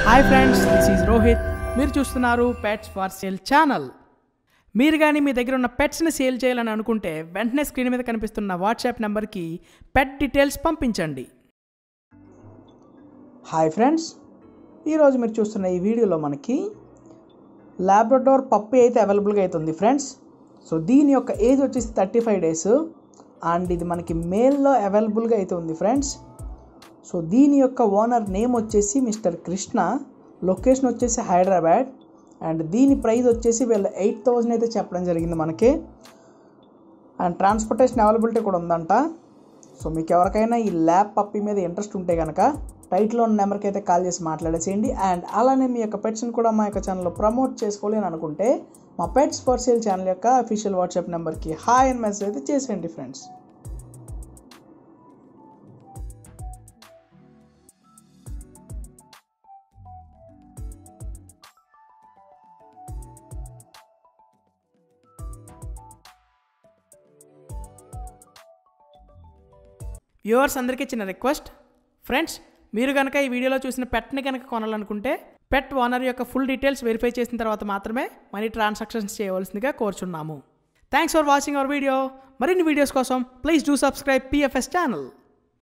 hi friends this is Rohit మీరు చూస్తున్నారు pets for sale channel మీరు కానీ మీ దగ్గర ఉన్న పెట్స్ని సేల్ చేయాలని అనుకుంటే వెంటనే స్క్రీన్ మీద కనిపిస్తున్న వాట్సాప్ నెంబర్కి పెట్ డీటెయిల్స్ పంపించండి హాయ్ ఫ్రెండ్స్ ఈరోజు మీరు చూస్తున్న ఈ వీడియోలో మనకి లాబ్రడోర్ పప్పి అయితే అవైలబుల్గా అయితే ఉంది ఫ్రెండ్స్ సో దీని యొక్క ఏజ్ వచ్చేసి థర్టీ ఫైవ్ డేస్ అండ్ ఇది మనకి మేల్లో అవైలబుల్గా అయితే ఉంది ఫ్రెండ్స్ సో దీని యొక్క ఓనర్ నేమ్ వచ్చేసి మిస్టర్ కృష్ణ లొకేషన్ వచ్చేసి హైదరాబాద్ అండ్ దీని ప్రైస్ వచ్చేసి వీళ్ళు ఎయిట్ థౌజండ్ అయితే చెప్పడం జరిగింది మనకి అండ్ ట్రాన్స్పోర్టేషన్ అవైలబిలిటీ కూడా ఉందంట సో మీకు ఎవరికైనా ఈ ల్యాబ్ పప్పి మీద ఇంట్రెస్ట్ ఉంటే కనుక టైట్లో ఉన్న నెంబర్కి అయితే కాల్ చేసి మాట్లాడేసేయండి అండ్ అలానే మీ యొక్క పెట్స్ని కూడా మా యొక్క ఛానల్లో ప్రమోట్ చేసుకోవాలి అని అనుకుంటే మా పెట్స్ ఫర్ సేల్ ఛానల్ యొక్క అఫీషియల్ వాట్సాప్ నెంబర్కి హాయ్ అని మెసేజ్ అయితే చేసేయండి ఫ్రెండ్స్ వ్యూవర్స్ అందరికీ చిన్న రిక్వెస్ట్ ఫ్రెండ్స్ మీరు కనుక ఈ వీడియోలో చూసిన పెట్ని కనుక కొనాలనుకుంటే పెట్ ఓనర్ యొక్క ఫుల్ డీటెయిల్స్ వెరిఫై చేసిన తర్వాత మాత్రమే మనీ ట్రాన్సాక్షన్స్ చేయవలసిందిగా కోరుచున్నాము thanks for watching our video మరిన్ని వీడియోస్ కోసం please do subscribe PFS channel